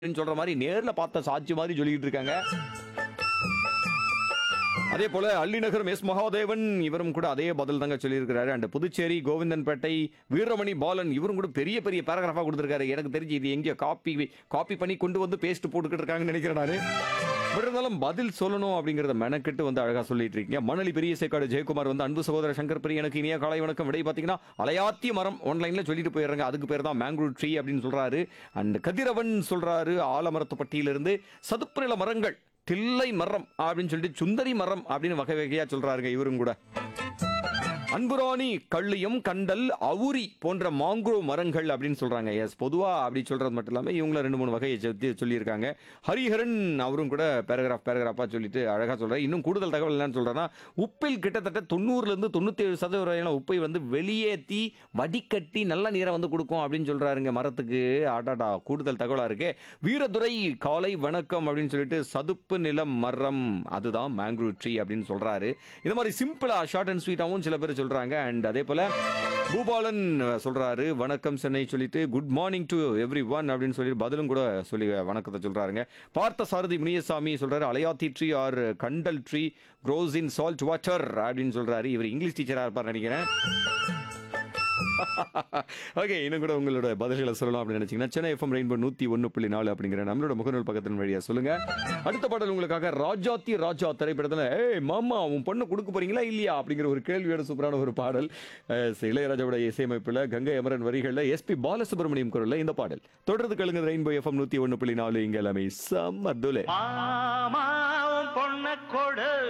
அப்படின்னு சொல்ற மாதிரி நேர்ல பார்த்த சாட்சி மாதிரி சொல்லிட்டு இருக்காங்க அதே போல அள்ளிநகரம் எஸ் மகாதேவன் இவரும் கூட அதே பதில் தாங்க சொல்லியிருக்கிறாரு அண்ட் புதுச்சேரி கோவிந்தன்பேட்டை வீரமணி பாலன் இவரும் கூட பெரிய பெரிய பேராகிராஃபா கொடுத்திருக்காரு எனக்கு தெரிஞ்சு இது எங்கேயோ காப்பி காப்பி பண்ணி கொண்டு வந்து பேஸ்ட் போட்டுக்கிட்டு இருக்காங்கன்னு நினைக்கிறேன் நானு பட் இருந்தாலும் பதில் சொல்லணும் அப்படிங்கறத மெனக்கெட்டு வந்து அழகா சொல்லிட்டு இருக்கீங்க மணலி பெரிய சேக்காடு ஜெயக்குமார் வந்து அன்பு சகோதரர் சங்கர் பிரிய எனக்கு இனிய காலை வணக்கம் விடை பார்த்தீங்கன்னா அலையாத்தி மரம் ஆன்லைன்ல சொல்லிட்டு போயிடுறாங்க அதுக்கு பேர் தான் மேங்க்ரூவ் ட்ரீ அப்படின்னு சொல்றாரு அண்ட் கதிரவன் சொல்றாரு ஆலமரத்துப்பட்டியிலிருந்து சதுப்பு நில மரங்கள் தில்லை மரம் அப்படின்னு சொல்லிட்டு சுந்தரி மரம் அப்படின்னு வகை வகையா சொல்றாருங்க இவரும் கூட அன்புராணி கள்ளியம் கண்டல் அவுரி போன்ற மாங்குரோவ் மரங்கள் அப்படின்னு சொல்றாங்க எஸ் பொதுவா அப்படி சொல்றது மட்டும் இல்லாம இவங்கள ரெண்டு மூணு வகையை சேர்த்து சொல்லியிருக்காங்க ஹரிஹரன் அவரும் கூட பேராகிராஃப் பேராகிராஃபா சொல்லிட்டு அழகா சொல்றாரு இன்னும் கூடுதல் தகவல் என்னன்னு சொல்றேன்னா உப்பில் கிட்டத்தட்ட தொண்ணூறுல இருந்து தொண்ணூத்தி ஏழு சதவீதம் வரையான உப்பை வந்து வெளியேற்றி வடிகட்டி நல்ல நீரை வந்து கொடுக்கும் அப்படின்னு சொல்றாருங்க மரத்துக்கு ஆடாடா கூடுதல் தகவலா இருக்கு வீரதுரை காலை வணக்கம் அப்படின்னு சொல்லிட்டு சதுப்பு நிலம் மரம் அதுதான் மேங்க்ரூவ் ட்ரீ அப்படின்னு சொல்றாரு இந்த மாதிரி சிம்பிளா ஷார்ட் அண்ட் ஸ்வீட்டாவும் சில பேர் சொல்றாங்க அண்ட் அதே போல பூபாலன் சொல்றாரு வணக்கம் சென்னை சொல்லிட்டு good morning to everyone அப்படின்னு சொல்லி பதிலும் கூட சொல்லி வணக்கத்தை சொல்றாருங்க பார்த்த சாரதி முனியசாமி சொல்றாரு அலையாத்தி ட்ரீ ஆர் கண்டல் tree grows in salt water அப்படின்னு சொல்றாரு இவர் இங்கிலீஷ் டீச்சரா இருப்பார் நினைக்கிறேன் ஓகே இன்னும் கூட உங்களோட பதில்களை சொல்லலாம் அப்படின்னு நினைச்சீங்கன்னா சென்னை எஃப்எம் ரெயின்போ நூத்தி ஒன்னு புள்ளி நாலு அப்படிங்கிற நம்மளோட முகநூல் பக்கத்தின் வழியா சொல்லுங்க அடுத்த பாடல் உங்களுக்காக ராஜாத்தி ராஜா திரைப்படத்துல ஏய் மாமா உன் பொண்ணு கொடுக்க போறீங்களா இல்லையா அப்படிங்கிற ஒரு கேள்வியோட சூப்பரான ஒரு பாடல் அஹ், இளையராஜாவோட இசையமைப்புல கங்கை அமரன் வரிகள்ல எஸ்பி பாலசுப்ரமணியம் குரல்ல இந்த பாடல் தொடர்ந்து கழுங்க ரெயின்போ எஃப்எம் நூத்தி ஒன்னு புள்ளி நாலு இங்க எல்லாமே சம்மதுலே மாமாவும் பொண்ண கொடு